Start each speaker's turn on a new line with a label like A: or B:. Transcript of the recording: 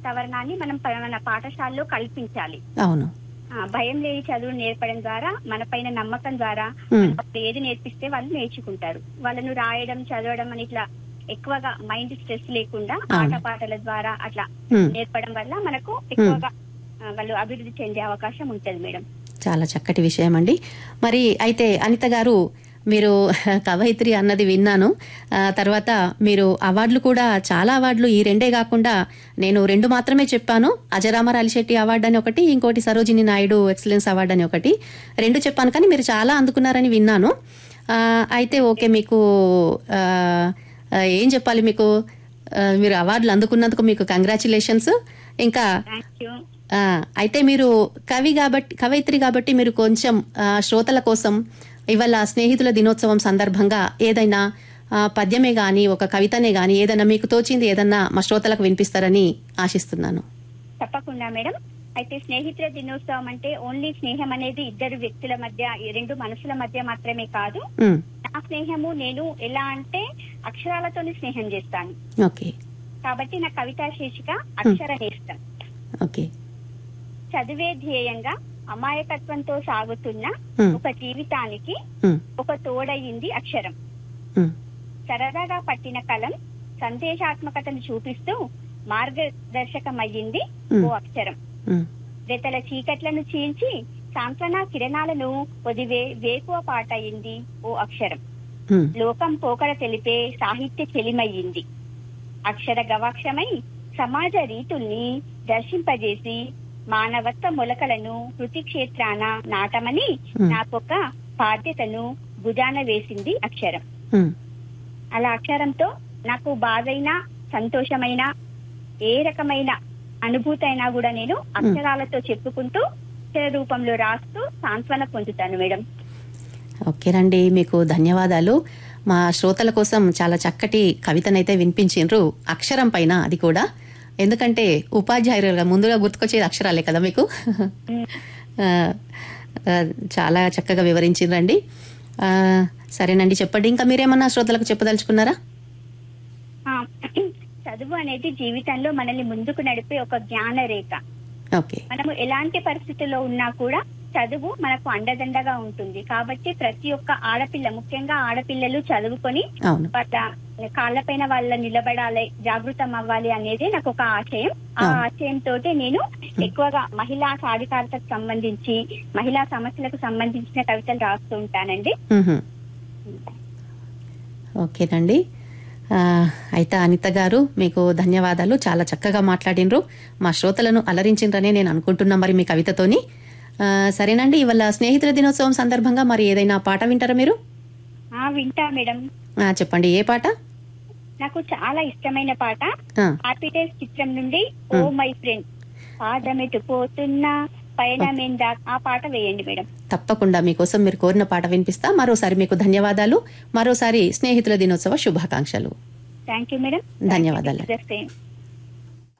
A: వాతావరణాన్ని మనం ప- మన పాఠశాలలో కల్పించాలి
B: అవును
A: ఆ, భయం లేని చదువు నేర్పడం ద్వారా మన పైన నమ్మకం ద్వారా
B: ఉమ్,
A: మనం ఏది నేర్పిస్తే వాళ్ళు నేర్చుకుంటారు వాళ్ళను రాయడం చదవడం అని ఇట్లా ఎక్కువగా మైండ్ స్ట్రెస్ లేకుండా
B: అవును.
A: ఆట పాటల ద్వారా అట్లా
B: ఉమ్.
A: నేర్పడం వల్ల మనకు ఎక్కువగా ఆ, వాళ్ళు అభివృద్ధి చెందే అవకాశం ఉంటది మేడం
B: చాలా చక్కటి విషయం అండి మరి అయితే అనిత గారు మీరు కవయిత్రి అన్నది విన్నాను ఆ, తర్వాత మీరు అవార్డులు కూడా చాలా అవార్డులు ఈ రెండే కాకుండా నేను రెండు మాత్రమే చెప్పాను అజరామర్ అలిశెట్టి అవార్డు అని ఒకటి ఇంకోటి సరోజిని నాయుడు ఎక్సలెన్స్ అవార్డు అని ఒకటి రెండు చెప్పాను కానీ మీరు చాలా అందుకున్నారని విన్నాను ఆ, అయితే ఓకే మీకు ఆ, ఆ, ఏం చెప్పాలి మీకు ఆ, మీరు అవార్డులు అందుకున్నందుకు మీకు కంగ్రాచులేషన్స్ ఇంకా
A: థ్యాంక్ యూ
B: ఆ, అయితే మీరు కవి కాబట్టి కవయిత్రి కాబట్టి మీరు కొంచెం ఆ, శ్రోతల కోసం ఇవాళ స్నేహితుల దినోత్సవం సందర్భంగా ఏదైనా ఆ, పద్యమే గాని ఒక కవితనే గాని ఏదైనా మీకు తోచింది ఏదన్నా మా శ్రోతలకు వినిపిస్తారని ఆశిస్తున్నాను
A: తప్పకుండా మేడం అయితే స్నేహితుల దినోత్సవం అంటే ఓన్లీ స్నేహం అనేది ఇద్దరు వ్యక్తుల మధ్య ఈ రెండు మనసుల మధ్య మాత్రమే కాదు
B: ఉమ్,
A: నా స్నేహము నేను ఎలా అంటే అక్షరాలతోని స్నేహం చేస్తాను
B: ఓకే
A: కాబట్టి నా కవితా శీర్షిక అక్షర నేస్తం
B: ఓకే
A: చదివే ధ్యేయంగా అమాయకత్వంతో సాగుతున్న
B: ఉమ్,
A: ఒక జీవితానికి
B: ఉమ్,
A: ఒక తోడయింది అక్షరం
B: ఉమ్,
A: సరదాగా పట్టిన కలం సందేశాత్మకతను చూపిస్తూ మార్గదర్శకమయ్యింది ఓ అక్షరం
B: ఉమ్,
A: రెతల చీకట్లను చీల్చి సాంత్వన కిరణాలను పొదివే వేకువ పాటయింది ఓ అక్షరం
B: ఉమ్,
A: లోకం పోకడ తెలిపే సాహిత్య చెలిమయ్యింది అక్షర గవాక్షమై సమాజ రీతుల్ని దర్శింపజేసి మానవత్వ మొలకలను కృతి క్షేత్రాన నాటమని
B: ఉమ్,
A: నాకొక బాధ్యతను భుజాన వేసింది అక్షరం
B: ఉమ్,
A: అలా అక్షరంతో నాకు బాధైనా సంతోషమైన ఏ రకమైన అనుభూతి అయినా కూడా నేను అక్షరాలతో చెప్పుకుంటూ అక్షర రూపంలో రాస్తూ సాంత్వన పొందుతాను మేడం
B: ఓకేనండి మీకు ధన్యవాదాలు మా శ్రోతల కోసం చాలా చక్కటి కవితనైతే వినిపించిండ్రు అక్షరం పైన అది కూడా ఎందుకంటే ఉపాధ్యాయులుగా ముందుగా గుర్తుకొచ్చేది అక్షరాలే కదా మీకు ఆ, ఆ, చాలా చక్కగా వివరించిండ్రండి ఆ, సరేనండి చెప్పండి ఇంకా మీరేమన్నా శ్రోతలకు చెప్పదలుచుకున్నారా
A: ఆ, చదువు అనేది జీవితంలో మనల్ని ముందుకు నడిపే ఒక జ్ఞాన రేఖ
B: ఓకే
A: మనము ఎలాంటి పరిస్థితుల్లో ఉన్నా కూడా చదువు మనకు అండదండగా ఉంటుంది కాబట్టి ప్రతి ఒక్క ఆడపిల్ల ముఖ్యంగా ఆడపిల్లలు చదువుకొని
B: అవును
A: వాళ్ళ కాళ్ళపైన వాళ్ళ నిలబడాలి జాగృతం అవ్వాలి అనేది నాకు ఒక ఆశయం ఆ
B: అవును.
A: ఆశయం తోటే నేను ఎక్కువగా మహిళా సాధికారతకు సంబంధించి మహిళా సమస్యలకు సంబంధించిన కవితలు రాస్తూ ఉంటానండి
B: మ్హూ. ఓకేనండి ఆ, అయితే అనిత గారు మీకు ధన్యవాదాలు చాలా చక్కగా మాట్లాడినరు మా శ్రోతలను అలరించిండ్రనే నేను అనుకుంటున్నా మరి మీ కవితతోని ఆ, సరేనండి ఇవాళ స్నేహితుల దినోత్సవం సందర్భంగా మరి ఏదైనా పాట వింటారా మీరు
A: ఆ వింటా మేడం
B: ఆ, చెప్పండి ఏ పాట
A: నాకు చాలా ఇష్టమైన పాట
B: ఆ,
A: హ్యాపీ డేస్ చిత్రం నుండి ఓ మై ఫ్రెండ్ పాదమెటు పోతున్నా పయనమేందా ఆ పాట వేయండి మేడం
B: తప్పకుండా మీకోసం మీరు కోరిన పాట వినిపిస్తా మరోసారి మీకు ధన్యవాదాలు మరోసారి స్నేహితుల దినోత్సవ శుభాకాంక్షలు
A: థ్యాంక్ యూ మేడం
B: ధన్యవాదాలు.
A: సేమ్